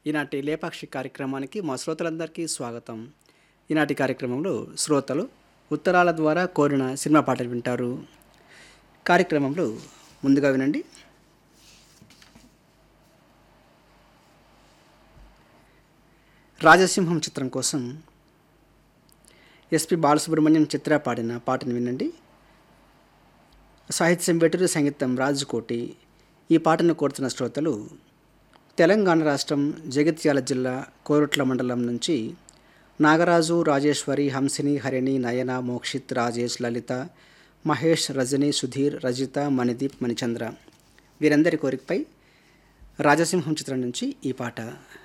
ఈనాటి లేపాక్షి కార్యక్రమానికి మా శ్రోతలందరికీ స్వాగతం ఈనాటి కార్యక్రమంలో శ్రోతలు ఉత్తరాల ద్వారా కోరిన సినిమా పాటలు వింటారు కార్యక్రమంలో ముందుగా వినండి రాజసింహం చిత్రం కోసం ఎస్పి బాలసుబ్రహ్మణ్యం చిత్ర పాడిన పాటను వినండి సాహిత్యం వెటరు సంగీతం రాజుకోటి ఈ పాటను కోరుతున్న శ్రోతలు తెలంగాణ రాష్ట్రం జగిత్యాల జిల్లా కోరుట్ల మండలం నుంచి నాగరాజు రాజేశ్వరి హంసిని హరిణి నయన మోక్షిత్ రాజేష్ లలిత మహేష్ రజని సుధీర్ రజిత మణిదీప్ మణిచంద్ర వీరందరి కోరికపై రాజసింహం చిత్రం నుంచి ఈ పాట